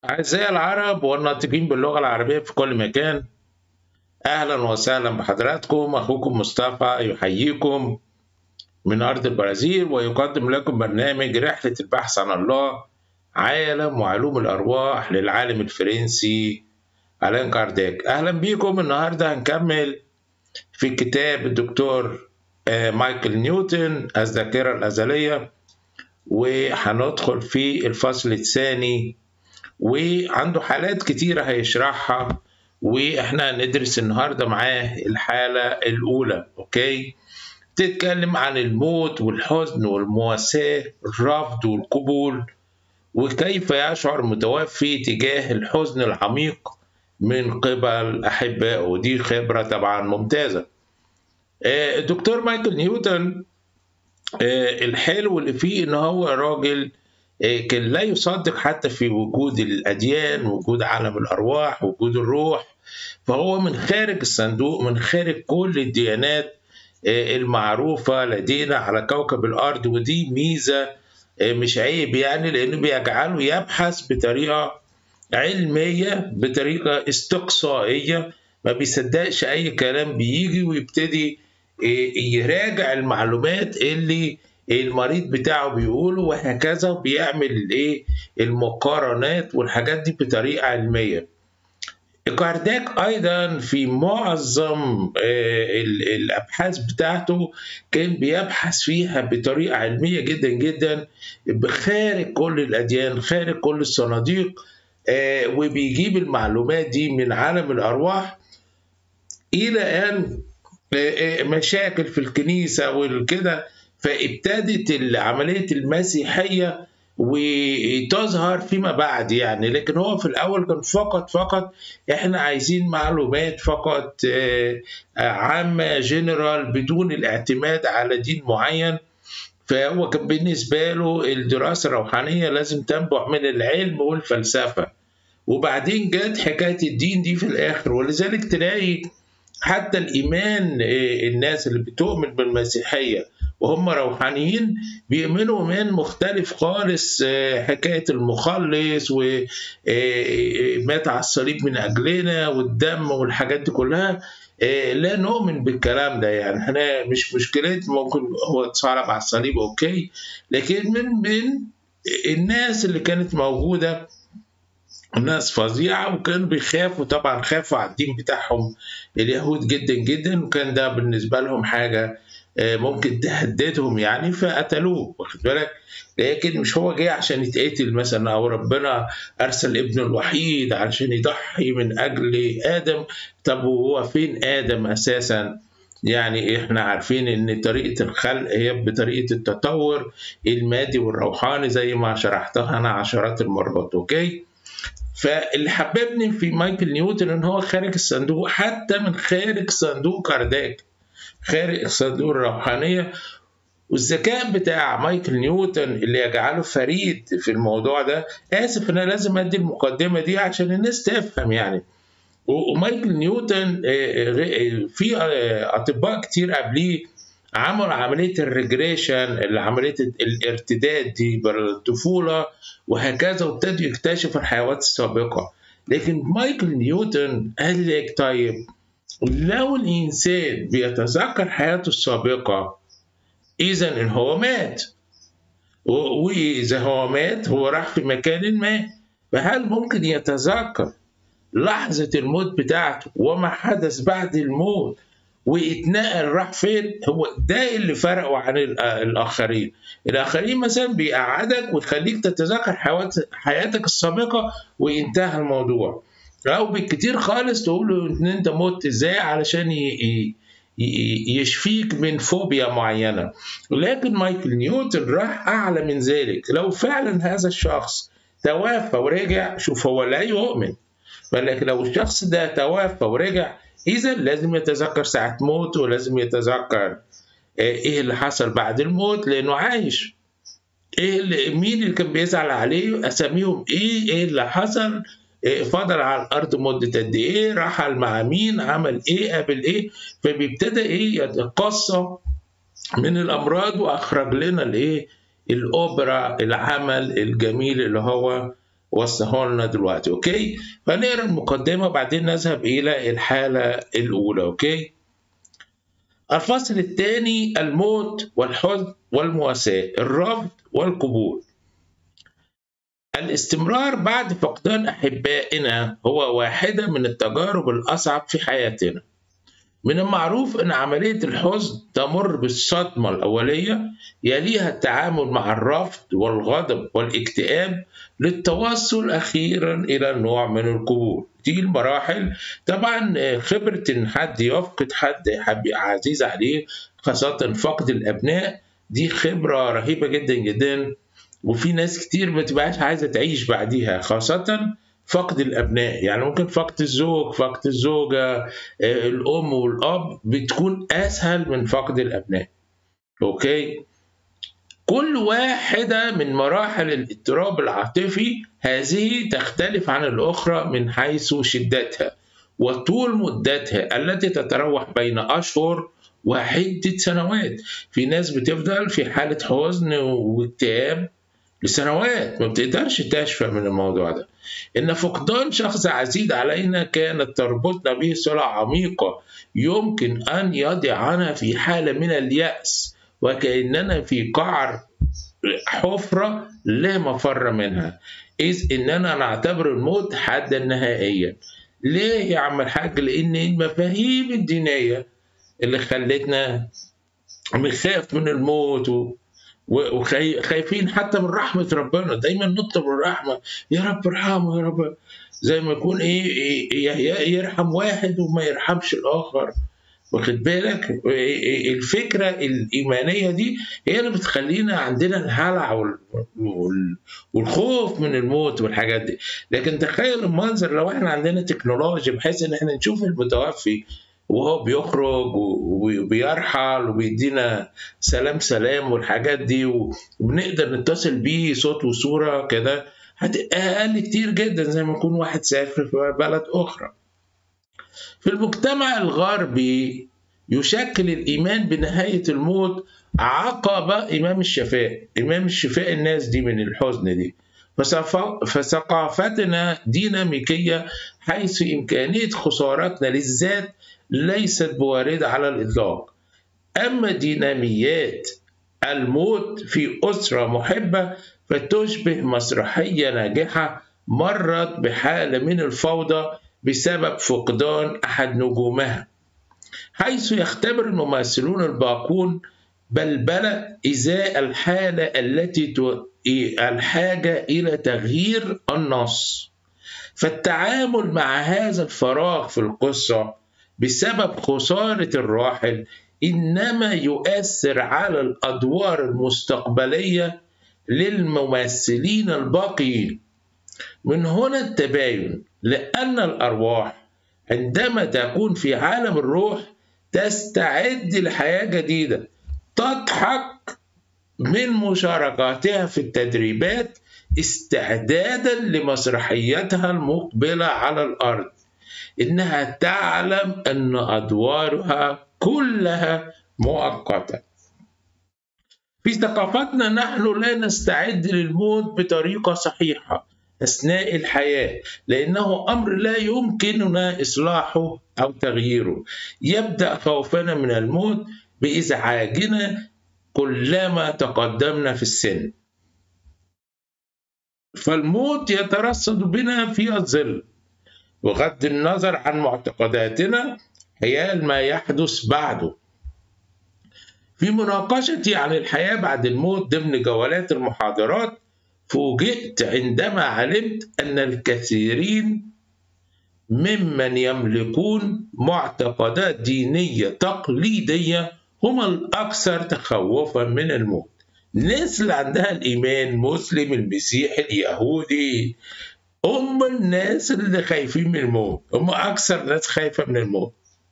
أعزائي العرب والناطقين باللغة العربية في كل مكان أهلا وسهلا بحضراتكم أخوكم مصطفى يحييكم من أرض البرازيل ويقدم لكم برنامج رحلة البحث عن الله عالم وعلوم الأرواح للعالم الفرنسي ألان كارداك أهلا بيكم النهاردة هنكمل في كتاب الدكتور مايكل نيوتن الذاكرة الأزلية وهندخل في الفصل الثاني وعنده حالات كتيرة هيشرحها واحنا هندرس النهاردة معاه الحالة الأولى أوكي تتكلم عن الموت والحزن والمواساة الرفض والقبول وكيف يشعر المتوفي تجاه الحزن العميق من قبل أحبائه ودي خبرة طبعا ممتازة الدكتور مايكل نيوتن الحلو اللي فيه ان هو راجل كان لا يصدق حتى في وجود الاديان وجود عالم الارواح وجود الروح فهو من خارج الصندوق من خارج كل الديانات المعروفه لدينا على كوكب الارض ودي ميزه مش عيب يعني لانه بيجعله يبحث بطريقه علميه بطريقه استقصائيه ما بيصدقش اي كلام بيجي ويبتدي يراجع المعلومات اللي المريض بتاعه بيقوله وهكذا وبيعمل الايه المقارنات والحاجات دي بطريقه علميه كارداك ايضا في معظم الابحاث بتاعته كان بيبحث فيها بطريقه علميه جدا جدا خارج كل الاديان خارج كل الصناديق وبيجيب المعلومات دي من عالم الارواح الى ان مشاكل في الكنيسه والكده فابتدت عمليه المسيحيه وتظهر فيما بعد يعني لكن هو في الاول كان فقط فقط احنا عايزين معلومات فقط عامه جنرال بدون الاعتماد على دين معين فهو كان بالنسبه له الدراسه الروحانيه لازم تنبع من العلم والفلسفه وبعدين جت حكايه الدين دي في الاخر ولذلك تلاقي حتى الايمان الناس اللي بتؤمن بالمسيحيه وهم روحانيين بيؤمنوا ايمان مختلف خالص حكايه المخلص ومات على الصليب من اجلنا والدم والحاجات دي كلها لا نؤمن بالكلام ده يعني احنا مش مشكلة ممكن هو اتصلب على الصليب اوكي لكن من من الناس اللي كانت موجوده ناس فظيعة وكانوا بيخافوا طبعا خافوا على الدين بتاعهم اليهود جدا جدا وكان ده بالنسبة لهم حاجة ممكن تهددهم يعني فقتلوه واخد بالك لكن مش هو جاي عشان يتقتل مثلا او ربنا ارسل ابنه الوحيد عشان يضحي من اجل ادم طب وهو فين ادم اساسا يعني احنا عارفين ان طريقه الخلق هي بطريقه التطور المادي والروحاني زي ما شرحتها انا عشرات المرات اوكي فاللي حببني في مايكل نيوتن ان هو خارج الصندوق حتى من خارج صندوق كارداك خارج الصندوق الروحانيه والذكاء بتاع مايكل نيوتن اللي يجعله فريد في الموضوع ده اسف انا لازم ادي المقدمه دي عشان الناس تفهم يعني ومايكل نيوتن في اطباء كتير قبليه عملوا عمليه الريجريشن اللي عمليه الارتداد دي بالطفوله وهكذا وابتدوا يكتشفوا الحيوانات السابقه لكن مايكل نيوتن قال لك طيب لو الانسان بيتذكر حياته السابقه اذا ان هو مات واذا هو مات هو راح في مكان ما فهل ممكن يتذكر لحظة الموت بتاعته وما حدث بعد الموت واتنقل راح فين هو ده اللي فرقه عن الآخرين الآخرين مثلا بيقعدك وتخليك تتذكر حياتك السابقة وانتهى الموضوع أو بالكتير خالص تقول له إن أنت مت إزاي علشان يشفيك من فوبيا معينة لكن مايكل نيوتن راح أعلى من ذلك لو فعلا هذا الشخص توفى ورجع شوف هو لا يؤمن ولكن لو الشخص ده توفى ورجع إذا لازم يتذكر ساعة موته ولازم يتذكر إيه اللي حصل بعد الموت لأنه عايش إيه اللي مين اللي كان بيزعل عليه أساميهم إيه إيه اللي حصل إيه فضل على الأرض مدة قد إيه رحل مع مين عمل إيه قابل إيه فبيبتدى إيه يتقصى من الأمراض وأخرج لنا الإيه الأوبرا العمل الجميل اللي هو وصلها لنا دلوقتي اوكي فنقرا المقدمه وبعدين نذهب الى الحاله الاولى اوكي الفصل الثاني الموت والحزن والمواساة الرفض والقبول الاستمرار بعد فقدان أحبائنا هو واحدة من التجارب الأصعب في حياتنا من المعروف أن عملية الحزن تمر بالصدمة الأولية يليها التعامل مع الرفض والغضب والاكتئاب للتوصل أخيرا إلى نوع من القبول دي المراحل طبعا خبرة إن حد يفقد حد عزيز عليه خاصة فقد الأبناء دي خبرة رهيبة جدا جدا وفي ناس كتير ما تبقاش عايزة تعيش بعديها خاصة فقد الأبناء يعني ممكن فقد الزوج فقد الزوجة الأم والأب بتكون أسهل من فقد الأبناء أوكي كل واحدة من مراحل الاضطراب العاطفي هذه تختلف عن الأخرى من حيث شدتها وطول مدتها التي تتراوح بين أشهر وعدة سنوات في ناس بتفضل في حالة حزن واكتئاب لسنوات ما بتقدرش تشفى من الموضوع ده إن فقدان شخص عزيز علينا كانت تربطنا به صلة عميقة يمكن أن يضعنا في حالة من اليأس وكأننا في قعر حفرة لا مفر منها إذ إننا نعتبر الموت حدا نهائيا ليه يا عم الحاج لأن المفاهيم الدينية اللي خلتنا بنخاف من الموت و... وخايفين حتى من رحمة ربنا دايما نطلب الرحمة يا رب ارحمه يا رب زي ما يكون ايه يرحم واحد وما يرحمش الآخر واخد بالك الفكرة الإيمانية دي هي اللي بتخلينا عندنا الهلع والخوف من الموت والحاجات دي لكن تخيل المنظر لو احنا عندنا تكنولوجيا بحيث ان احنا نشوف المتوفي وهو بيخرج وبيرحل وبيدينا سلام سلام والحاجات دي وبنقدر نتصل بيه صوت وصورة كده هتبقى أقل كتير جدا زي ما يكون واحد سافر في بلد أخرى في المجتمع الغربي يشكل الإيمان بنهاية الموت عقبة إمام الشفاء إمام الشفاء الناس دي من الحزن دي فثقافتنا ديناميكية حيث إمكانية خسارتنا للذات ليست بواردة على الإطلاق أما ديناميات الموت في أسرة محبة فتشبه مسرحية ناجحة مرت بحالة من الفوضى بسبب فقدان أحد نجومها حيث يختبر الممثلون الباقون بلبلة إزاء الحالة التي الحاجة إلى تغيير النص فالتعامل مع هذا الفراغ في القصة بسبب خسارة الراحل إنما يؤثر على الأدوار المستقبلية للممثلين الباقيين من هنا التباين لأن الأرواح عندما تكون في عالم الروح تستعد لحياة جديدة تضحك من مشاركاتها في التدريبات استعدادا لمسرحيتها المقبلة على الأرض إنها تعلم أن أدوارها كلها مؤقتة في ثقافتنا نحن لا نستعد للموت بطريقة صحيحة أثناء الحياة لأنه أمر لا يمكننا إصلاحه أو تغييره يبدأ خوفنا من الموت بإزعاجنا كلما تقدمنا في السن فالموت يترصد بنا في الظل بغض النظر عن معتقداتنا حيال ما يحدث بعده في مناقشتي عن الحياة بعد الموت ضمن جولات المحاضرات فوجئت عندما علمت أن الكثيرين ممن يملكون معتقدات دينية تقليدية هم الأكثر تخوفا من الموت الناس اللي عندها الإيمان مسلم المسيحي اليهودي هم الناس اللي خايفين من الموت هم أكثر ناس خايفة من الموت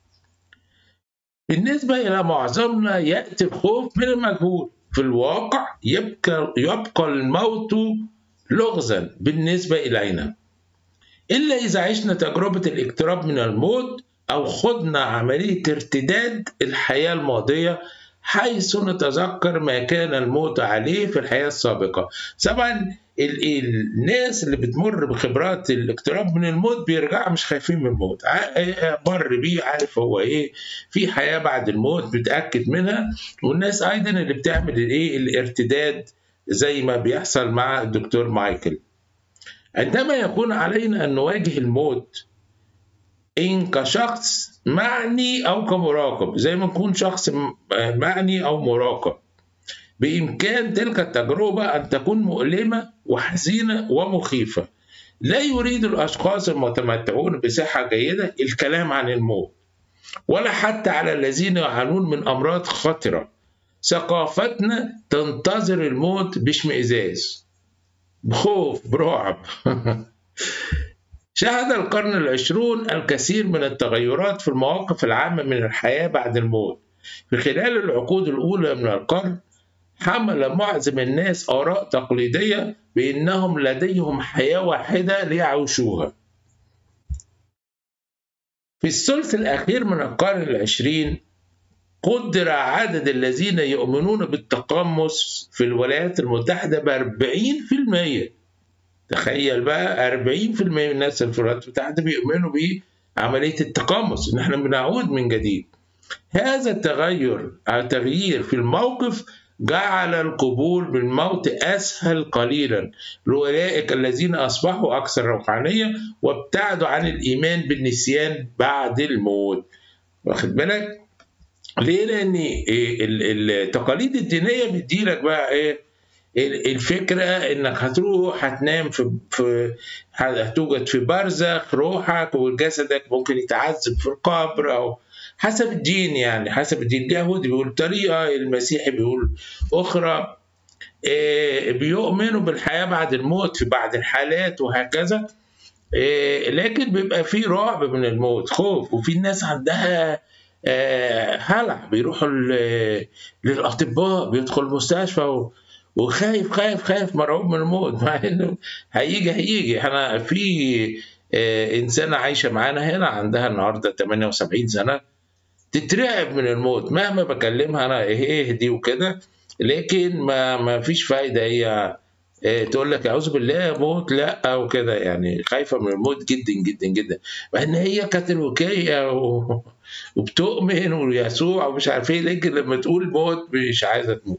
بالنسبة إلى معظمنا يأتي الخوف من المجهول في الواقع يبقى, يبقى الموت لغزا بالنسبة إلينا إلا إذا عشنا تجربة الاقتراب من الموت أو خضنا عملية ارتداد الحياة الماضية حيث نتذكر ما كان الموت عليه في الحياة السابقة طبعا الناس اللي بتمر بخبرات الاقتراب من الموت بيرجعوا مش خايفين من الموت مر بيه عارف هو ايه في حياه بعد الموت بتاكد منها والناس ايضا اللي بتعمل الايه الارتداد زي ما بيحصل مع الدكتور مايكل عندما يكون علينا ان نواجه الموت ان كشخص معني او كمراقب زي ما نكون شخص معني او مراقب بإمكان تلك التجربة أن تكون مؤلمة وحزينة ومخيفة لا يريد الأشخاص المتمتعون بصحة جيدة الكلام عن الموت ولا حتى على الذين يعانون من أمراض خطرة ثقافتنا تنتظر الموت باشمئزاز بخوف برعب شهد القرن العشرون الكثير من التغيرات في المواقف العامة من الحياة بعد الموت في خلال العقود الأولى من القرن حمل معظم الناس آراء تقليدية بأنهم لديهم حياة واحدة ليعيشوها في الثلث الأخير من القرن العشرين قدر عدد الذين يؤمنون بالتقمص في الولايات المتحدة ب 40% تخيل بقى 40% من الناس في الولايات المتحدة بيؤمنوا بعملية التقمص إن احنا بنعود من جديد هذا التغير التغيير في الموقف جعل القبول بالموت أسهل قليلا لأولئك الذين أصبحوا أكثر روحانية وابتعدوا عن الإيمان بالنسيان بعد الموت واخد بالك؟ ليه؟ لأن التقاليد الدينية بتديلك بقى إيه؟ الفكرة إنك هتروح هتنام في, في هتوجد في برزخ روحك وجسدك ممكن يتعذب في القبر أو حسب الدين يعني حسب الدين اليهودي بيقول طريقة المسيحي بيقول أخرى بيؤمنوا بالحياة بعد الموت في بعض الحالات وهكذا لكن بيبقى في رعب من الموت خوف وفي ناس عندها هلع بيروحوا للأطباء بيدخل المستشفى وخايف خايف خايف مرعوب من الموت مع انه هيجي هيجي احنا في انسانه عايشه معانا هنا عندها النهارده 78 سنه تترعب من الموت مهما بكلمها انا ايه دي وكده لكن ما ما فيش فايده هي تقول لك اعوذ بالله موت لا وكده يعني خايفه من الموت جدا جدا جدا مع ان هي كانت الوكيه و... وبتؤمن ويسوع ومش عارف ايه لكن لما تقول موت مش عايزه تموت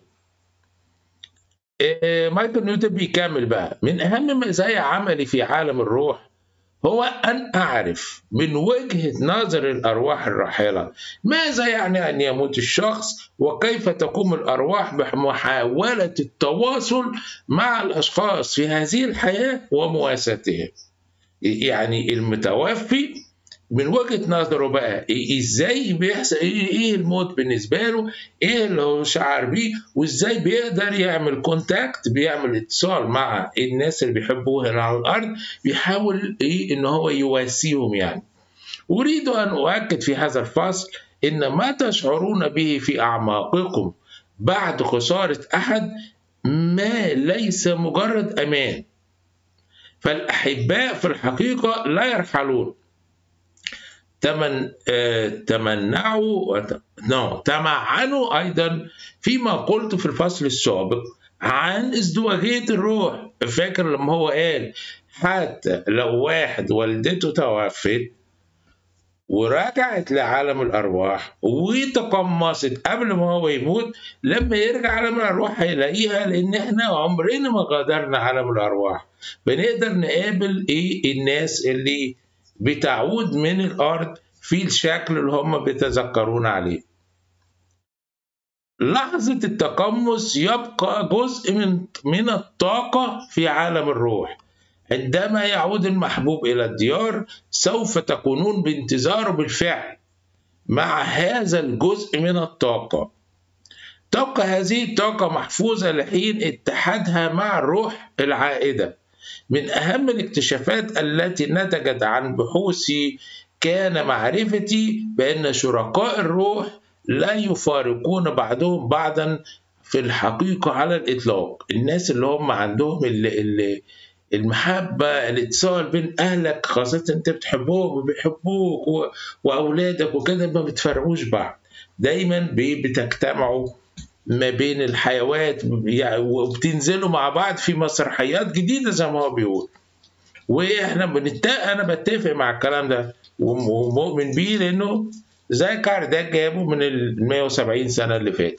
مايكل نيوتن بيكمل بقى من اهم مزايا عملي في عالم الروح هو أن أعرف من وجهة نظر الأرواح الراحلة ماذا يعني أن يموت الشخص وكيف تقوم الأرواح بمحاولة التواصل مع الأشخاص في هذه الحياة ومواساتهم يعني المتوفي من وجهه نظره بقى ازاي بيحصل ايه الموت بالنسبه له ايه اللي هو شعر بيه وازاي بيقدر يعمل كونتاكت بيعمل اتصال مع الناس اللي بيحبوه هنا على الارض بيحاول ايه ان هو يواسيهم يعني اريد ان اؤكد في هذا الفصل ان ما تشعرون به في اعماقكم بعد خساره احد ما ليس مجرد امان فالاحباء في الحقيقه لا يرحلون تمن تمنعوا نو تمعنوا ايضا فيما قلت في الفصل السابق عن ازدواجية الروح فاكر لما هو قال حتى لو واحد والدته توفت ورجعت لعالم الأرواح وتقمصت قبل ما هو يموت لما يرجع عالم الأرواح هيلاقيها لأن إحنا عمرنا ما غادرنا عالم الأرواح بنقدر نقابل إيه الناس اللي بتعود من الأرض في الشكل اللي هم بيتذكرون عليه لحظة التقمص يبقى جزء من من الطاقة في عالم الروح عندما يعود المحبوب إلى الديار سوف تكونون بانتظاره بالفعل مع هذا الجزء من الطاقة تبقى هذه الطاقة محفوظة لحين اتحادها مع الروح العائدة من أهم الاكتشافات التي نتجت عن بحوثي كان معرفتي بأن شركاء الروح لا يفارقون بعضهم بعضا في الحقيقة على الإطلاق الناس اللي هم عندهم اللي اللي المحبة الاتصال بين أهلك خاصة أنت بتحبهم وبيحبوك وأولادك وكده ما بتفرقوش بعض دايما بتجتمعوا ما بين الحيوات يعني وبتنزلوا مع بعض في مسرحيات جديده زي ما هو بيقول واحنا بنتفق انا بتفق مع الكلام ده ومؤمن بيه لانه زي كارداك جابه من ال 170 سنه اللي فاتت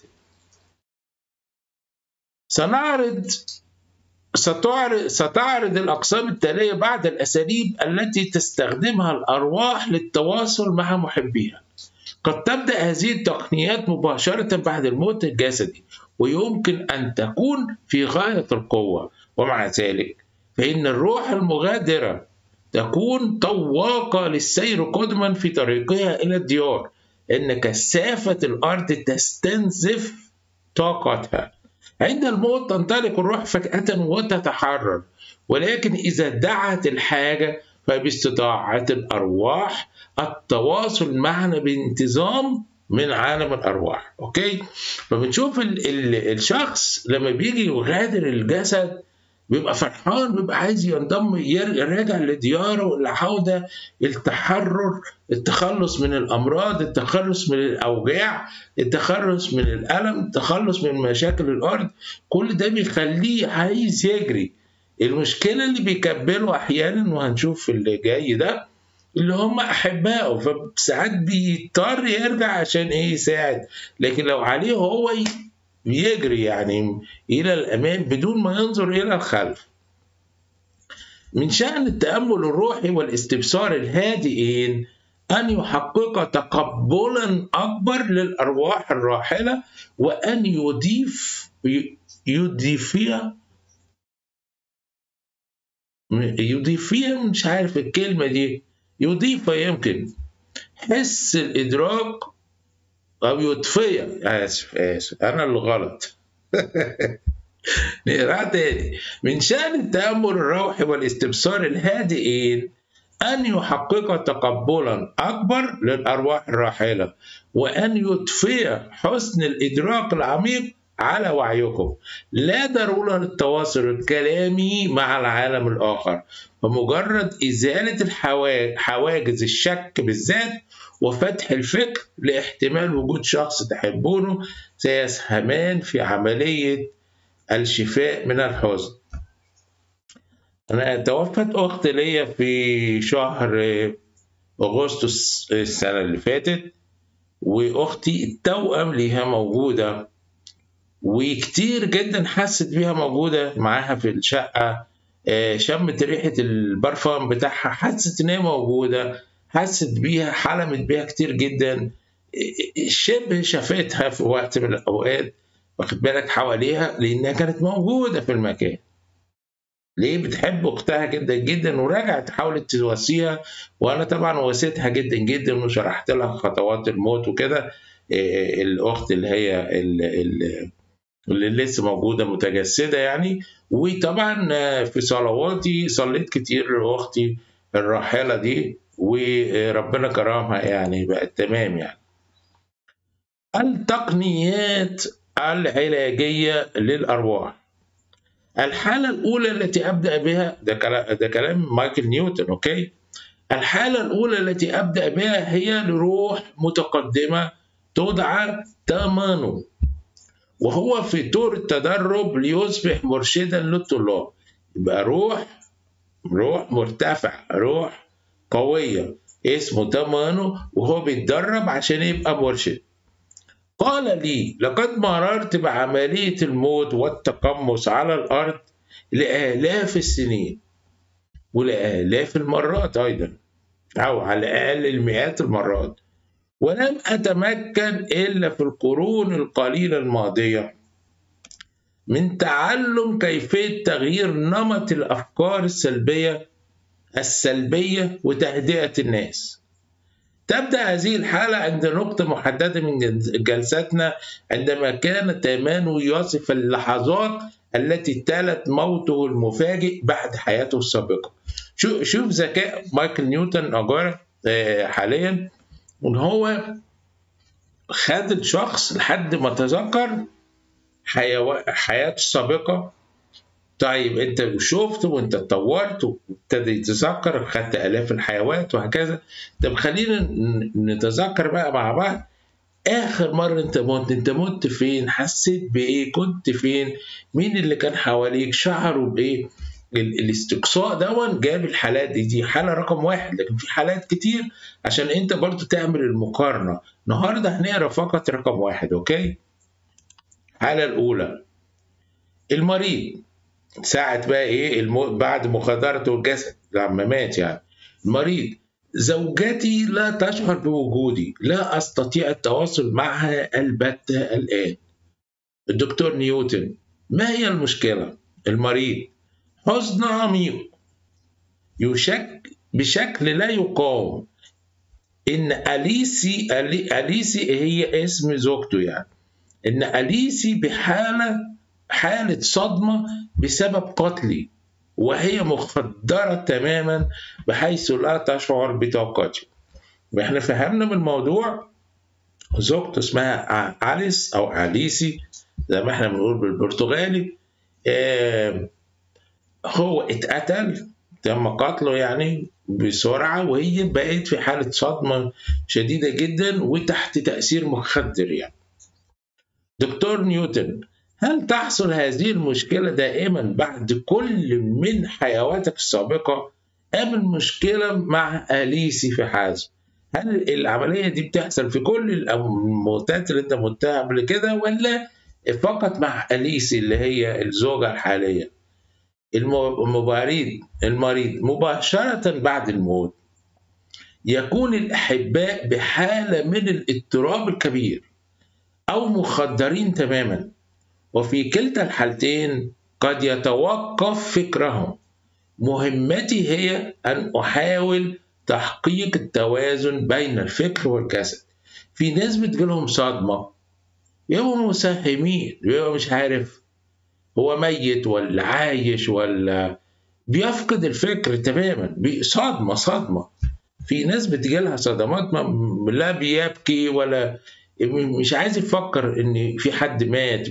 سنعرض ستعرض, ستعرض الأقسام التالية بعض الأساليب التي تستخدمها الأرواح للتواصل مع محبيها قد تبدأ هذه التقنيات مباشرة بعد الموت الجسدي ويمكن أن تكون في غاية القوة ومع ذلك فإن الروح المغادرة تكون طواقة للسير قدما في طريقها إلى الديار إن كثافة الأرض تستنزف طاقتها عند الموت تنطلق الروح فجأة وتتحرر ولكن إذا دعت الحاجة فباستطاعة الأرواح التواصل معنا بانتظام من عالم الأرواح أوكي فبنشوف ال ال الشخص لما بيجي يغادر الجسد بيبقى فرحان بيبقى عايز ينضم يرجع لدياره العودة التحرر التخلص من الأمراض التخلص من الأوجاع التخلص من الألم التخلص من مشاكل الأرض كل ده بيخليه عايز يجري المشكلة اللي بيكبله أحيانا وهنشوف في اللي جاي ده اللي هم أحبائه فساعات بيضطر يرجع عشان إيه يساعد لكن لو عليه هو يجري يعني إلى الأمام بدون ما ينظر إلى الخلف من شأن التأمل الروحي والاستبصار الهادئين أن يحقق تقبلا أكبر للأرواح الراحلة وأن يضيف يضيفها يضيفها مش عارف الكلمة دي يضيف يمكن حس الإدراك أو يطفئ آسف آسف أنا اللي غلط نقرأ تاني من شأن التأمل الروحي والاستبصار الهادئين أن يحقق تقبلا أكبر للأرواح الراحلة وأن يطفئ حسن الإدراك العميق على وعيكم لا ضرورة للتواصل الكلامي مع العالم الآخر فمجرد إزالة الحواجز الشك بالذات وفتح الفكر لاحتمال وجود شخص تحبونه سيسهمان في عملية الشفاء من الحزن أنا توفت أخت ليا في شهر أغسطس السنة اللي فاتت وأختي التوأم ليها موجودة وكتير جدا حست بيها موجودة معاها في الشقة آه، شمت ريحة البرفان بتاعها حست إن هي موجودة حست بيها حلمت بيها كتير جدا شبه شافتها في وقت من الأوقات واخد بالك حواليها لأنها كانت موجودة في المكان ليه بتحب اختها جدا جدا ورجعت حاولت تواسيها وانا طبعا واسيتها جدا جدا وشرحت لها خطوات الموت وكده آه، الاخت اللي هي اللي لسه موجوده متجسده يعني وطبعا آه، في صلواتي صليت كتير لاختي الراحله دي وربنا كرمها يعني بقت تمام يعني التقنيات العلاجيه للارواح الحالة الأولى التي أبدأ بها ده كلام, ده كلام مايكل نيوتن أوكي الحالة الأولى التي أبدأ بها هي لروح متقدمة تدعى تامانو وهو في طور التدرب ليصبح مرشدا للطلاب يبقى روح روح مرتفع روح قوية اسمه تامانو وهو بيتدرب عشان يبقى مرشد قال لي لقد مررت بعملية الموت والتقمص على الأرض لآلاف السنين ولآلاف المرات أيضا أو على الأقل المئات المرات ولم أتمكن إلا في القرون القليلة الماضية من تعلم كيفية تغيير نمط الأفكار السلبية السلبية وتهدئة الناس تبدأ هذه الحالة عند نقطة محددة من جلساتنا عندما كان تيمانو يصف اللحظات التي تالت موته المفاجئ بعد حياته السابقة شوف ذكاء مايكل نيوتن أجار آه، حاليا ان هو خد الشخص لحد ما تذكر حياته السابقة طيب انت شفت وانت اتطورت وابتدى يتذكر خدت الاف الحيوانات وهكذا طب خلينا نتذكر بقى مع بعض آخر مرة أنت مت أنت مت فين حسيت بإيه كنت فين مين اللي كان حواليك شعروا بإيه الاستقصاء دون جاب الحالات دي دي حالة رقم واحد لكن في حالات كتير عشان أنت برضو تعمل المقارنة النهاردة هنقرا فقط رقم واحد أوكي الحالة الأولى المريض ساعة بقى إيه المو... بعد مخاطرته الجسد لما مات يعني المريض زوجتي لا تشعر بوجودي لا أستطيع التواصل معها البتة الآن الدكتور نيوتن ما هي المشكلة؟ المريض حزن عميق يشك بشكل لا يقاوم إن أليسي أليسي هي اسم زوجته يعني إن أليسي بحالة حالة صدمة بسبب قتلي وهي مخدرة تماما بحيث لا تشعر بطاقتي احنا فهمنا من الموضوع زوجته اسمها أليس أو أليسي زي ما احنا بنقول بالبرتغالي آه هو اتقتل تم قتله يعني بسرعة وهي بقت في حالة صدمة شديدة جدا وتحت تأثير مخدر يعني دكتور نيوتن هل تحصل هذه المشكلة دائما بعد كل من حيواتك السابقة أم المشكلة مع أليسي في حازم هل العملية دي بتحصل في كل الموتات اللي أنت متها قبل كده ولا فقط مع أليسي اللي هي الزوجة الحالية المريض المريض مباشرة بعد الموت يكون الأحباء بحالة من الاضطراب الكبير أو مخدرين تماما وفي كلتا الحالتين قد يتوقف فكرهم مهمتي هي أن أحاول تحقيق التوازن بين الفكر والجسد في ناس بتجيلهم صدمة يبقوا مساهمين يبقوا مش عارف هو ميت ولا عايش ولا بيفقد الفكر تماما صدمة صدمة في ناس بتجيلها صدمات لا بيبكي ولا مش عايز يفكر ان في حد مات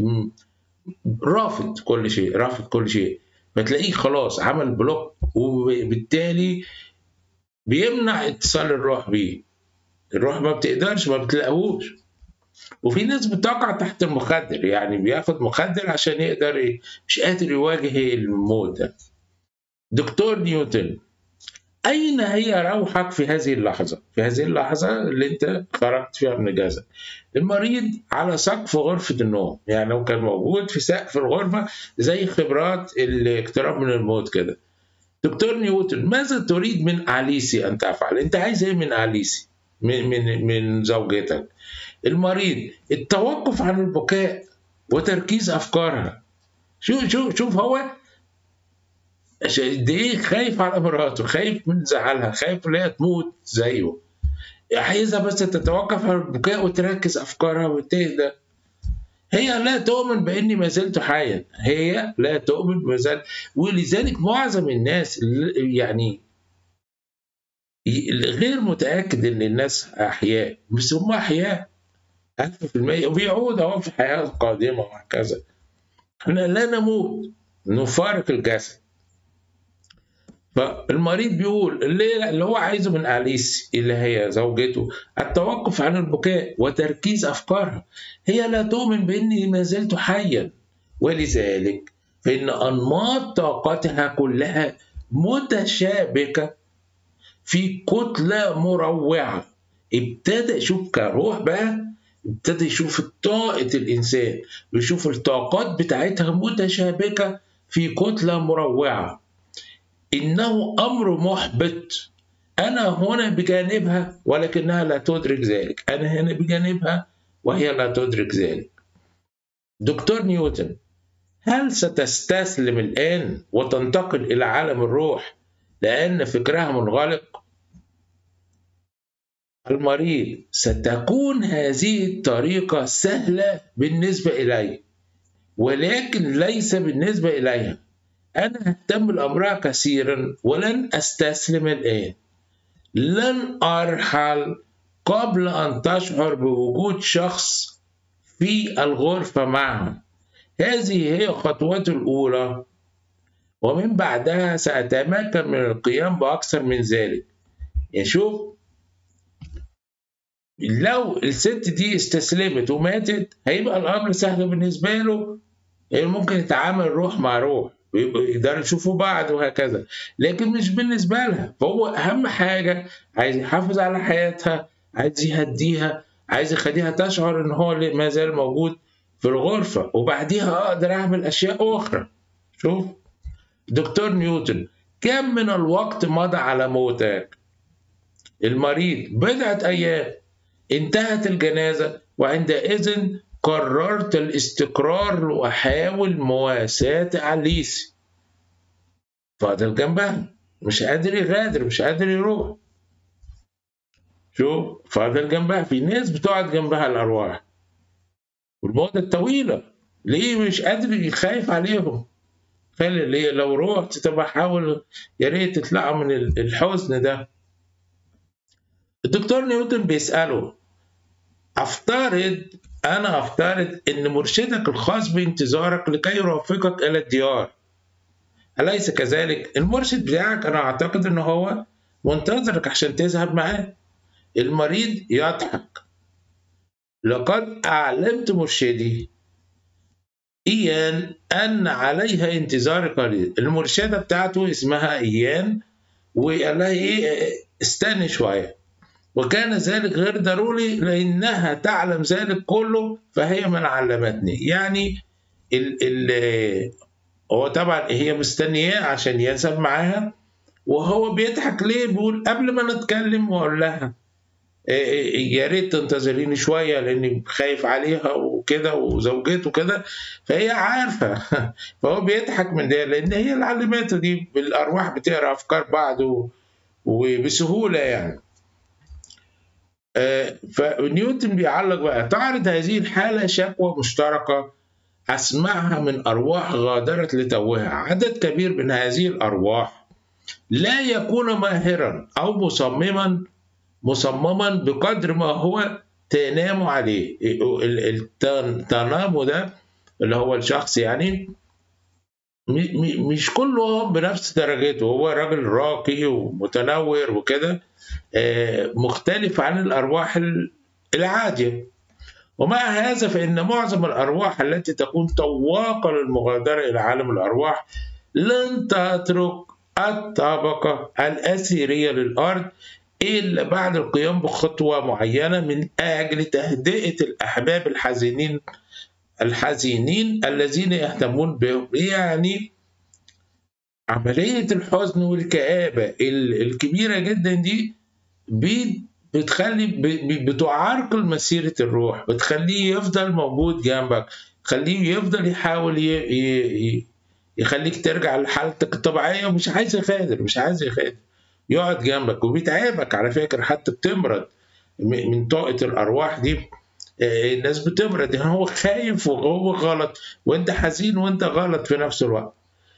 رافض كل شيء رافض كل شيء فتلاقيه خلاص عمل بلوك وبالتالي بيمنع اتصال الروح بيه الروح ما بتقدرش ما بتلاقوش وفي ناس بتقع تحت المخدر يعني بياخد مخدر عشان يقدر إيه؟ مش قادر يواجه الموت ده دكتور نيوتن أين هي روحك في هذه اللحظة؟ في هذه اللحظة اللي أنت خرجت فيها من الجسد. المريض على سقف غرفة النوم، يعني لو كان موجود في سقف الغرفة زي خبرات الاقتراب من الموت كده. دكتور نيوتن ماذا تريد من أليسي أن تفعل؟ أنت عايز إيه من أليسي؟ من من من زوجتك. المريض التوقف عن البكاء وتركيز أفكارها. شوف شوف شوف هو قد ايه خايف على مراته خايف من زعلها خايف ان هي تموت زيه عايزها بس تتوقف عن البكاء وتركز افكارها وتهدى هي لا تؤمن باني ما زلت حيا هي لا تؤمن بما زلت ولذلك معظم الناس يعني غير متاكد ان الناس احياء بس هم احياء 1000% وبيعود اهو في حياه قادمه وهكذا احنا لا نموت نفارق الجسد فالمريض بيقول اللي, اللي هو عايزه من أليس اللي هي زوجته التوقف عن البكاء وتركيز أفكارها هي لا تؤمن بإني ما زلت حيا ولذلك فإن أنماط طاقتها كلها متشابكة في كتلة مروعة ابتدى يشوف كروح بقى ابتدى يشوف طاقة الإنسان بيشوف الطاقات بتاعتها متشابكة في كتلة مروعة إنه أمر محبط أنا هنا بجانبها ولكنها لا تدرك ذلك أنا هنا بجانبها وهي لا تدرك ذلك دكتور نيوتن هل ستستسلم الآن وتنتقل إلى عالم الروح لأن فكرها منغلق؟ المريض ستكون هذه الطريقة سهلة بالنسبة إلي ولكن ليس بالنسبة إليها أنا أهتم بالأمر كثيرا ولن أستسلم الآن لن أرحل قبل أن تشعر بوجود شخص في الغرفة معهم هذه هي خطوته الأولى ومن بعدها سأتمكن من القيام بأكثر من ذلك يعني شوف لو الست دي استسلمت وماتت هيبقى الامر سهل بالنسبه له ممكن يتعامل روح مع روح يقدروا يشوفوا بعض وهكذا لكن مش بالنسبه لها فهو اهم حاجه عايز يحافظ على حياتها عايز يهديها عايز يخليها تشعر ان هو ما زال موجود في الغرفه وبعديها اقدر اعمل اشياء اخرى شوف دكتور نيوتن كم من الوقت مضى على موتك المريض بضعة أيام انتهت الجنازة وعندئذ قررت الاستقرار وأحاول مواساة أليسي فاضل جنبها مش قادر يغادر مش قادر يروح شوف فاضل جنبها في ناس بتقعد جنبها الأرواح والمدة الطويلة ليه مش قادر يخايف عليهم خلي ليه لو رحت طب حاول يا ريت تطلعوا من الحزن ده الدكتور نيوتن بيسأله افترض انا افترض ان مرشدك الخاص بانتظارك لكي يرافقك الى الديار أليس كذلك؟ المرشد بتاعك أنا أعتقد إن هو منتظرك عشان تذهب معاه. المريض يضحك. لقد أعلمت مرشدي إيان أن عليها انتظار قليل. المرشدة بتاعته اسمها إيان وقال لها إيه استني شوية. وكان ذلك غير ضروري لأنها تعلم ذلك كله فهي من علمتني. يعني ال ال هو طبعا هي مستنياه عشان يذهب معاها وهو بيضحك ليه بيقول قبل ما نتكلم واقول لها يا ريت تنتظريني شويه لاني خايف عليها وكده وزوجته كده فهي عارفه فهو بيضحك من ده لان هي اللي علمته دي بالارواح بتقرا افكار بعض وبسهوله يعني فنيوتن بيعلق بقى تعرض هذه الحاله شكوى مشتركه أسمعها من أرواح غادرت لتوها عدد كبير من هذه الأرواح لا يكون ماهرا أو مصمما مصمما بقدر ما هو تنام عليه التنام ده اللي هو الشخص يعني مش كلهم بنفس درجته هو راجل راقي ومتنور وكده مختلف عن الأرواح العادية ومع هذا فإن معظم الأرواح التي تكون طواقة للمغادرة إلى عالم الأرواح لن تترك الطبقة الأثيرية للأرض إلا بعد القيام بخطوة معينة من أجل تهدئة الأحباب الحزينين الحزينين الذين يهتمون بهم يعني عملية الحزن والكآبة الكبيرة جدا دي بتخلي بتعرقل مسيرة الروح بتخليه يفضل موجود جنبك تخليه يفضل يحاول يخليك ترجع لحالتك الطبيعية ومش عايز يغادر مش عايز يغادر يقعد جنبك وبيتعبك على فكرة حتى بتمرض من طاقة الأرواح دي الناس بتمرض يعني هو خايف وهو غلط وانت حزين وانت غلط في نفس الوقت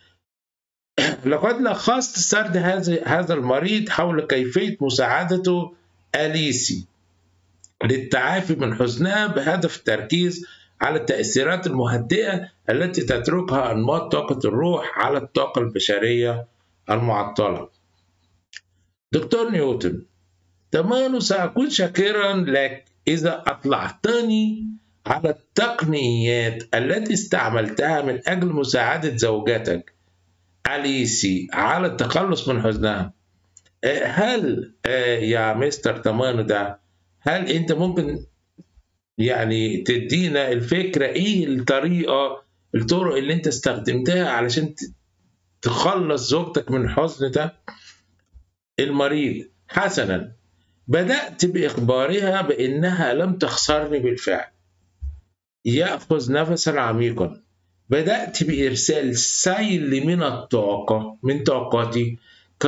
لقد لخصت سرد هذا هذا المريض حول كيفية مساعدته أليسي للتعافي من حزنها بهدف التركيز على التأثيرات المهدئة التي تتركها أنماط طاقة الروح على الطاقة البشرية المعطلة. دكتور نيوتن تمام سأكون شاكرا لك إذا أطلعتني على التقنيات التي استعملتها من أجل مساعدة زوجتك أليسي على التخلص من حزنها هل يا مستر تمانو ده هل انت ممكن يعني تدينا الفكرة ايه الطريقة الطرق اللي انت استخدمتها علشان تخلص زوجتك من الحزن ده المريض حسنا بدأت بإخبارها بأنها لم تخسرني بالفعل يأخذ نفسا عميقا بدأت بإرسال سيل من الطاقة من طاقتي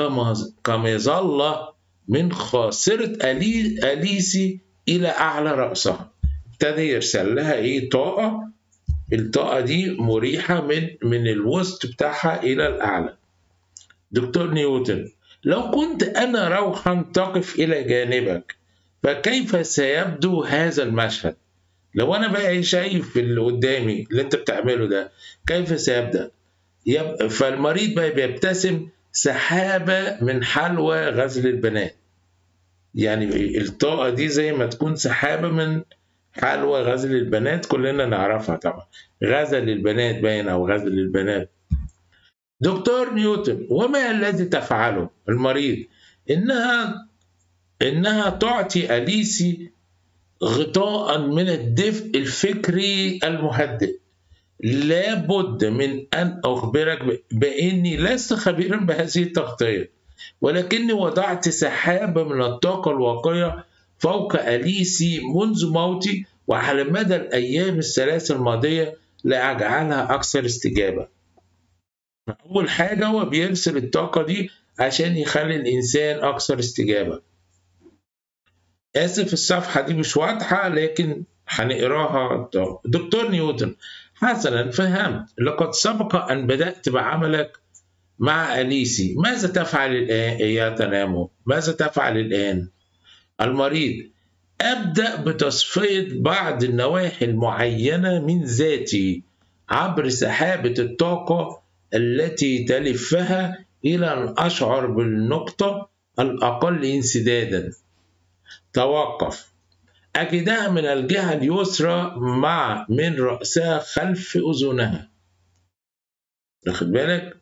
كمظلة من خاصرة ألي أليسي إلى أعلى رأسها ابتدى يرسل لها إيه طاقة الطاقة دي مريحة من من الوسط بتاعها إلى الأعلى دكتور نيوتن لو كنت أنا روحا تقف إلى جانبك فكيف سيبدو هذا المشهد لو أنا بقى شايف اللي قدامي اللي أنت بتعمله ده كيف سيبدأ فالمريض بقى بيبتسم سحابة من حلوى غزل البنات يعني الطاقة دي زي ما تكون سحابة من حلوى غزل البنات كلنا نعرفها طبعا غزل البنات باين أو غزل البنات دكتور نيوتن وما الذي تفعله المريض إنها إنها تعطي أليسي غطاء من الدفء الفكري المهدئ لابد من أن أخبرك بأني لست خبيرا بهذه التغطية ولكني وضعت سحابة من الطاقة الواقية فوق أليسي منذ موتي وعلى مدى الأيام الثلاث الماضية لأجعلها أكثر استجابة أول حاجة هو بيرسل الطاقة دي عشان يخلي الإنسان أكثر استجابة آسف الصفحة دي مش واضحة لكن هنقراها دكتور نيوتن حسنا فهمت لقد سبق أن بدأت بعملك مع أليسي ماذا تفعل الآن يا تنامو ماذا تفعل الآن المريض أبدأ بتصفية بعض النواحي المعينة من ذاتي عبر سحابة الطاقة التي تلفها إلى أن أشعر بالنقطة الأقل انسدادا توقف أجدها من الجهة اليسرى مع من رأسها خلف أذنها واخد بالك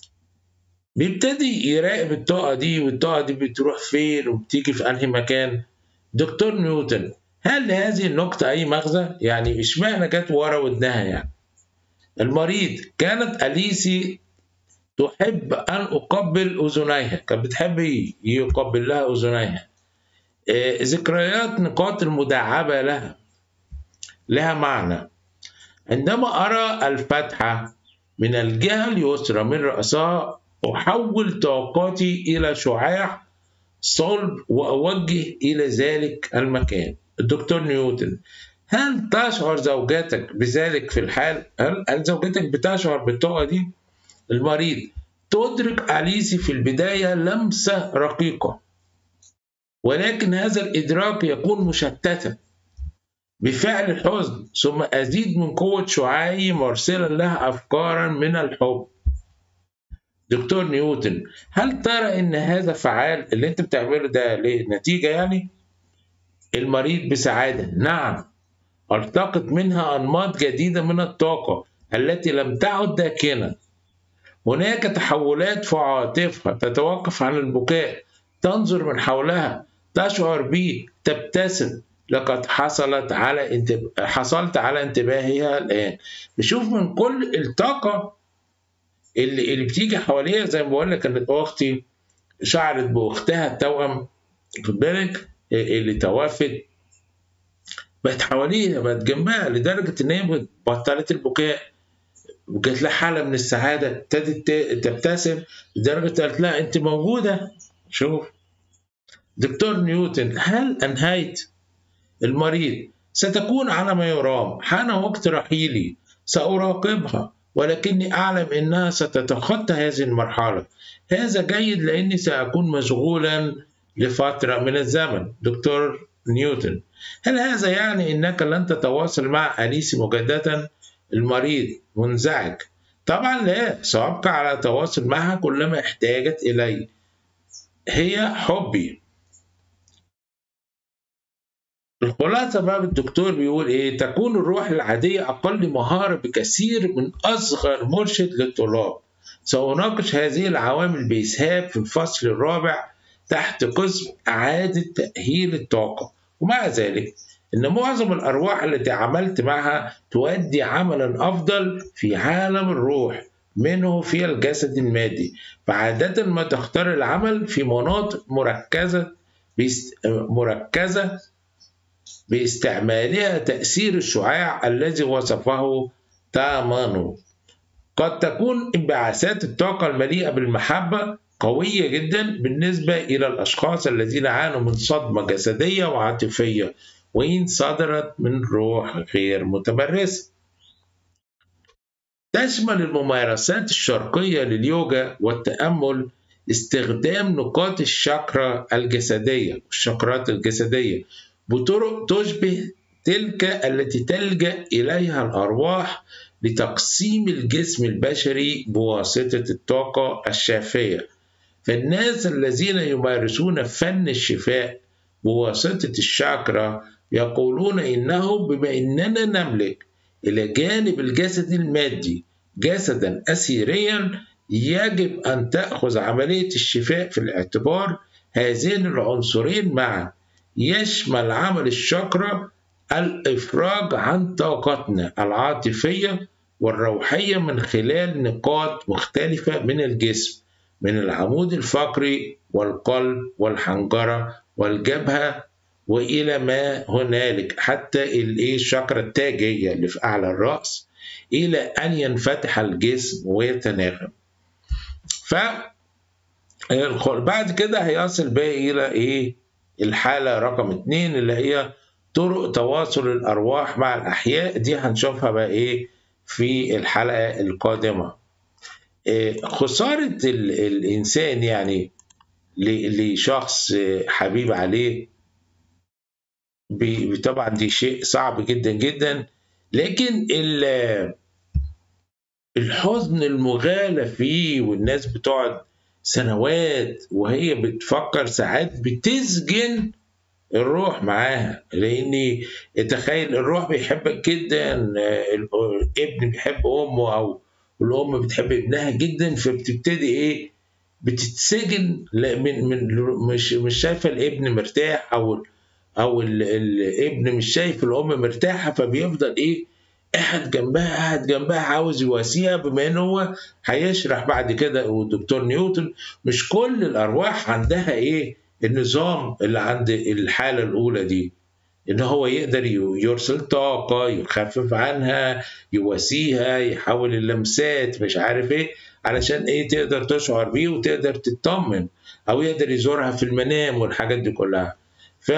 بيبتدي يراقب الطاقة دي والطاقة دي بتروح فين وبتيجي في أنهي مكان دكتور نيوتن هل لهذه النقطة أي مغزى؟ يعني إشمعنى جت ورا ودنها يعني؟ المريض كانت أليسي تحب أن أقبل أذنيها كانت بتحب يقبل لها أذنيها آه، ذكريات نقاط المداعبة لها لها معنى عندما أرى الفتحة من الجهة اليسرى من رأسها أحول طاقتي إلى شعاع صلب وأوجه إلى ذلك المكان الدكتور نيوتن هل تشعر زوجتك بذلك في الحال؟ هل, هل زوجتك بتشعر بالطاقة دي؟ المريض تدرك أليسي في البداية لمسة رقيقة ولكن هذا الإدراك يكون مشتتا بفعل الحزن ثم أزيد من قوة شعاعي مرسلا لها أفكارا من الحب دكتور نيوتن هل ترى ان هذا فعال اللي انت بتعمله ده ليه نتيجه يعني المريض بسعاده نعم التقط منها انماط جديده من الطاقه التي لم تعد داكنه هناك تحولات في عواطفها تتوقف عن البكاء تنظر من حولها تشعر به تبتسم لقد حصلت على انتب... حصلت على انتباهها الآن نشوف من كل الطاقة اللي, اللي بتيجي حواليها زي ما بقول لك ان اختي شعرت باختها التوأم خد بالك اللي توفت بقت حواليها بقت جنبها لدرجة إن هي بطلت البكاء وجات لها حالة من السعادة ابتدت تبتسم لدرجة قالت لها أنت موجودة شوف دكتور نيوتن هل أنهيت المريض ستكون على ما يرام حان وقت رحيلي سأراقبها ولكني أعلم أنها ستتخطى هذه المرحلة هذا جيد لأني سأكون مشغولا لفترة من الزمن دكتور نيوتن هل هذا يعني أنك لن تتواصل مع أليسي مجددا المريض منزعج طبعا لا سأبقى على تواصل معها كلما احتاجت إلي هي حبي الخلاصة بقى الدكتور بيقول إيه تكون الروح العادية أقل مهارة بكثير من أصغر مرشد للطلاب سأناقش هذه العوامل بإسهاب في الفصل الرابع تحت قسم إعادة تأهيل الطاقة ومع ذلك إن معظم الأرواح التي عملت معها تؤدي عملا أفضل في عالم الروح منه في الجسد المادي فعادة ما تختار العمل في مناطق مركزة مركزة باستعمالها تأثير الشعاع الذي وصفه تامانو قد تكون انبعاثات الطاقة المليئة بالمحبة قوية جدا بالنسبة إلى الأشخاص الذين عانوا من صدمة جسدية وعاطفية وإن صدرت من روح غير متمرسة تشمل الممارسات الشرقية لليوجا والتأمل استخدام نقاط الشاكرا الجسدية الشاكرات الجسدية بطرق تشبه تلك التي تلجأ إليها الأرواح لتقسيم الجسم البشري بواسطة الطاقة الشافية فالناس الذين يمارسون فن الشفاء بواسطة الشاكرا يقولون إنه بما إننا نملك إلى جانب الجسد المادي جسدا أسيريا يجب أن تأخذ عملية الشفاء في الاعتبار هذين العنصرين معا يشمل عمل الشاكرا الإفراج عن طاقتنا العاطفية والروحية من خلال نقاط مختلفة من الجسم من العمود الفقري والقلب والحنجرة والجبهة وإلى ما هنالك حتى الشاكرا التاجية اللي في أعلى الرأس إلى أن ينفتح الجسم ويتناغم ف بعد كده هيصل بقى إلى إيه الحالة رقم اتنين اللي هي طرق تواصل الأرواح مع الأحياء دي هنشوفها بقى إيه في الحلقة القادمة خسارة الإنسان يعني لشخص حبيب عليه طبعا دي شيء صعب جدا جدا لكن الحزن المغالى فيه والناس بتقعد سنوات وهي بتفكر ساعات بتسجن الروح معاها لان تخيل الروح بيحبك جدا الابن بيحب امه او الام بتحب ابنها جدا فبتبتدي ايه بتتسجن من من مش مش شايفه الابن مرتاح او او الابن مش شايف الام مرتاحه فبيفضل ايه قاعد جنبها قاعد جنبها عاوز يواسيها بما ان هو هيشرح بعد كده والدكتور نيوتن مش كل الارواح عندها ايه النظام اللي عند الحاله الاولى دي ان هو يقدر يرسل طاقه يخفف عنها يواسيها يحاول اللمسات مش عارف ايه علشان ايه تقدر تشعر بيه وتقدر تطمن او يقدر يزورها في المنام والحاجات دي كلها ف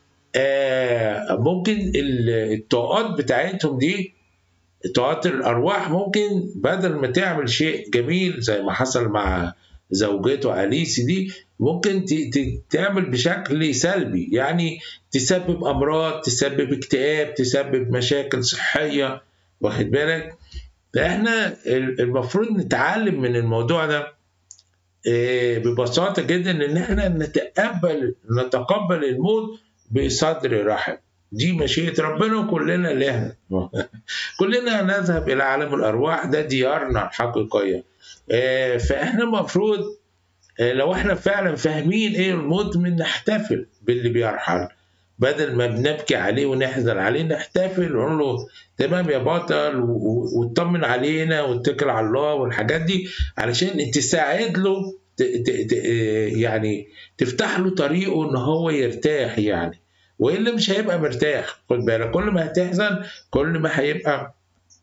ممكن الطاقات بتاعتهم دي طاقات الارواح ممكن بدل ما تعمل شيء جميل زي ما حصل مع زوجته اليسي دي ممكن تعمل بشكل سلبي يعني تسبب امراض تسبب اكتئاب تسبب مشاكل صحيه واخد بالك فاحنا المفروض نتعلم من الموضوع ده ببساطه جدا ان احنا نتقبل نتقبل الموت بصدر رحب دي مشيئة ربنا وكلنا لها كلنا نذهب إلى عالم الأرواح ده ديارنا الحقيقية فإحنا المفروض لو إحنا فعلا فاهمين إيه الموت من نحتفل باللي بيرحل بدل ما بنبكي عليه ونحزن عليه نحتفل ونقول له تمام يا بطل وتطمن علينا واتكل على الله والحاجات دي علشان تساعد له ت ت ت يعني تفتح له طريقه ان هو يرتاح يعني والا مش هيبقى مرتاح خد بالك كل ما هتحزن كل ما هيبقى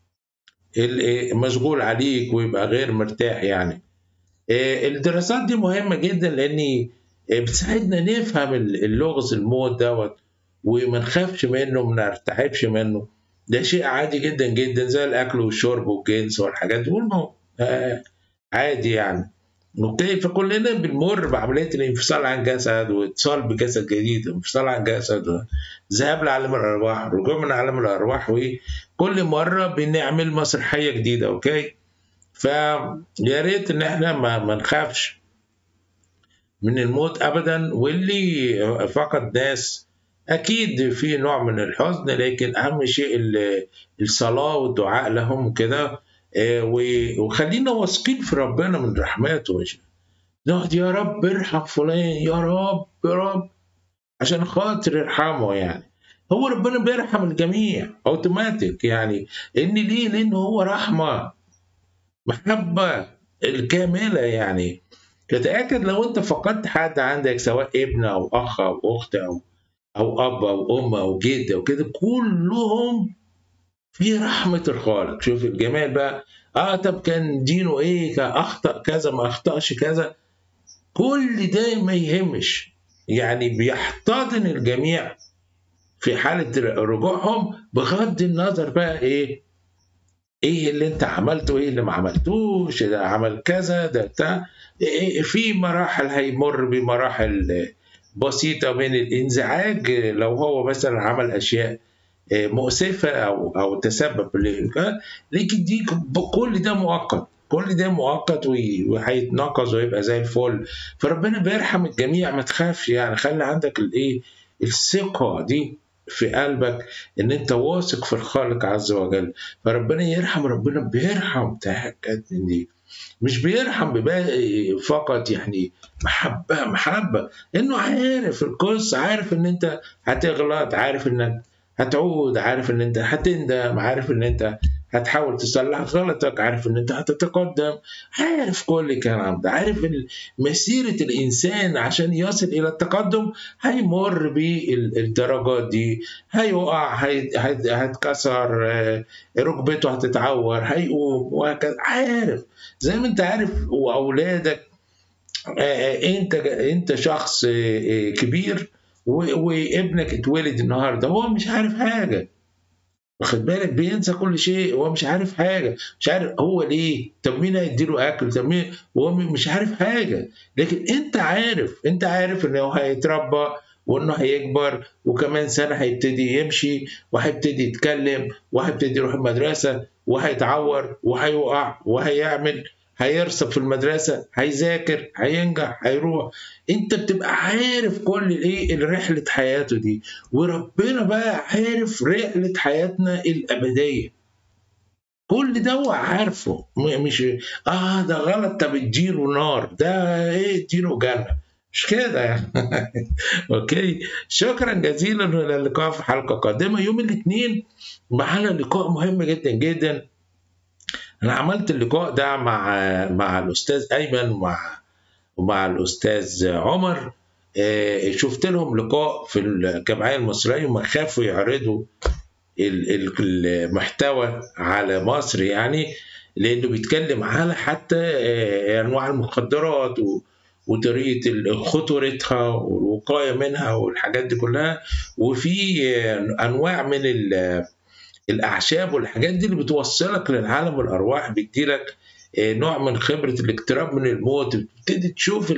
مشغول عليك ويبقى غير مرتاح يعني الدراسات دي مهمه جدا لان بتساعدنا نفهم اللغز الموت دوت وما نخافش منه ما نرتعبش منه ده شيء عادي جدا جدا زي الاكل والشرب والجنس والحاجات دي عادي يعني اوكي فكلنا بنمر بعمليه الانفصال عن جسد واتصال بجسد جديد انفصال عن جسد ذهاب لعالم الارواح رجوع من عالم الارواح وكل مره بنعمل مسرحيه جديده اوكي فيا ريت ان احنا ما, ما نخافش من الموت ابدا واللي فقد ناس اكيد في نوع من الحزن لكن اهم شيء الصلاه والدعاء لهم كده وخلينا واثقين في ربنا من رحمته نقعد يا رب ارحم فلان يا رب يا رب عشان خاطر ارحمه يعني هو ربنا بيرحم الجميع اوتوماتيك يعني ان ليه لان هو رحمه محبه الكامله يعني تتاكد لو انت فقدت حد عندك سواء ابن او اخ او اخت او او اب او ام او جد او كده كلهم في رحمة الخالق شوف الجمال بقى اه طب كان دينه ايه كان اخطأ كذا ما اخطأش كذا كل ده ما يهمش يعني بيحتضن الجميع في حالة رجوعهم بغض النظر بقى ايه ايه اللي انت عملته ايه اللي ما عملتوش ده عمل كذا ده بتاع إيه في مراحل هيمر بمراحل بسيطة من الانزعاج لو هو مثلا عمل اشياء مؤسفه او او تسبب لكن دي كل ده مؤقت كل ده مؤقت وهيتنقص ويبقى زي الفل فربنا بيرحم الجميع ما تخافش يعني خلي عندك الايه الثقة دي في قلبك ان انت واثق في الخالق عز وجل فربنا يرحم ربنا بيرحم تأكد من دي مش بيرحم بباقي فقط يعني محبة محبة انه عارف القصة عارف ان انت هتغلط عارف انك هتعود عارف ان انت هتندم عارف ان انت هتحاول تصلح غلطك عارف ان انت هتتقدم عارف كل الكلام ده عارف مسيرة الانسان عشان يصل الى التقدم هيمر بالدرجات دي هيقع هيتكسر ركبته هتتعور هيقوم وهكذا عارف زي ما انت عارف واولادك انت انت شخص كبير وابنك اتولد النهارده هو مش عارف حاجه واخد بالك بينسى كل شيء هو مش عارف حاجه مش عارف هو ليه طب مين هيديله اكل طب مين هو مش عارف حاجه لكن انت عارف انت عارف ان هو هيتربى وانه هيكبر وكمان سنه هيبتدي يمشي وهيبتدي يتكلم وهيبتدي يروح المدرسه وهيتعور وهيقع وهيعمل هيرسب في المدرسة هيذاكر هينجح هيروح انت بتبقى عارف كل الايه رحلة حياته دي وربنا بقى عارف رحلة حياتنا الأبدية كل ده هو عارفه مش اه ده غلط طب اديله نار ده ايه اديله جنة مش كده يعني اوكي شكرا جزيلا للقاء في حلقة قادمة يوم الاثنين معانا لقاء مهم جدا جدا انا عملت اللقاء ده مع مع الاستاذ ايمن ومع ومع الاستاذ عمر شفت لهم لقاء في الجمعيه المصريه وما خافوا يعرضوا المحتوى على مصر يعني لانه بيتكلم على حتى انواع المخدرات وطريقه خطورتها والوقايه منها والحاجات دي كلها وفي انواع من الاعشاب والحاجات دي اللي بتوصلك للعالم الارواح بتديلك نوع من خبره الاقتراب من الموت بتبتدي تشوف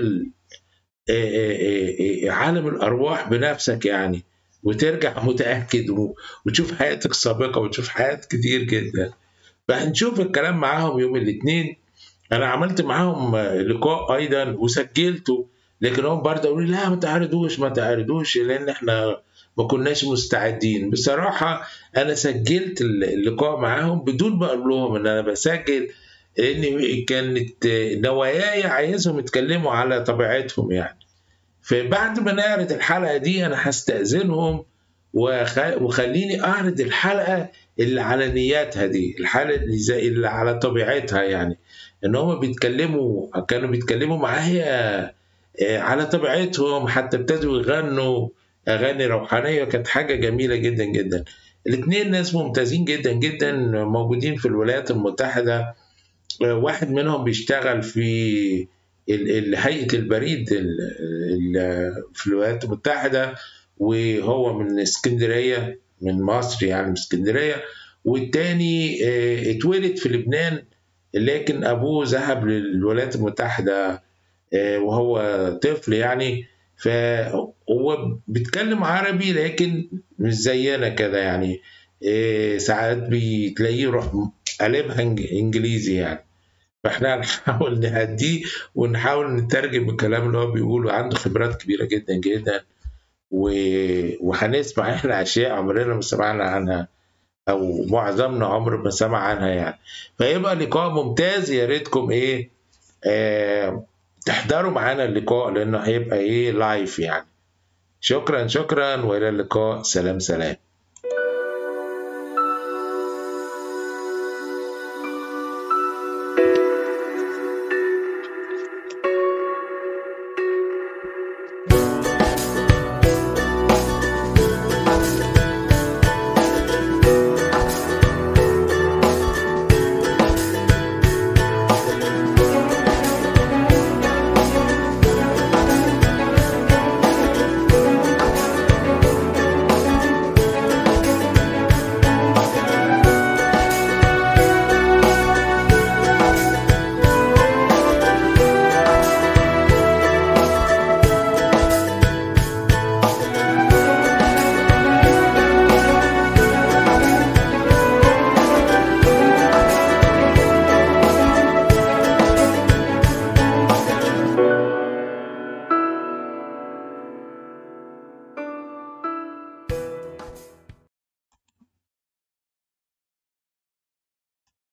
عالم الارواح بنفسك يعني وترجع متاكد وتشوف حياتك السابقه وتشوف حيات كتير جدا فهنشوف الكلام معاهم يوم الاثنين انا عملت معاهم لقاء ايضا وسجلته لكن هم برضه قالوا لي لا ما تعرضوش ما تعرضوش لان احنا ما كناش مستعدين بصراحة أنا سجلت اللقاء معاهم بدون ما أقول لهم إن أنا بسجل لأن كانت نواياي عايزهم يتكلموا على طبيعتهم يعني فبعد ما نعرض الحلقة دي أنا هستأذنهم وخليني أعرض الحلقة اللي على نياتها دي الحلقة اللي, زي اللي على طبيعتها يعني إن هم بيتكلموا كانوا بيتكلموا معايا على طبيعتهم حتى ابتدوا يغنوا اغاني روحانيه كانت حاجه جميله جدا جدا الاثنين ناس ممتازين جدا جدا موجودين في الولايات المتحده واحد منهم بيشتغل في هيئه البريد في الولايات المتحده وهو من اسكندريه من مصر يعني من اسكندريه والتاني اتولد في لبنان لكن ابوه ذهب للولايات المتحده وهو طفل يعني فهو بيتكلم عربي لكن مش زينا كده يعني إيه ساعات بتلاقيه يروح قلبها انجليزي يعني فاحنا هنحاول نهديه ونحاول نترجم الكلام اللي هو بيقوله عنده خبرات كبيرة جدا جدا و... وهنسمع احنا اشياء عمرنا ما سمعنا عنها او معظمنا عمر ما سمع عنها يعني فيبقى لقاء ممتاز يا ريتكم ايه آه تحضروا معانا اللقاء لانه هيبقى ايه لايف يعني شكرا شكرا والى اللقاء سلام سلام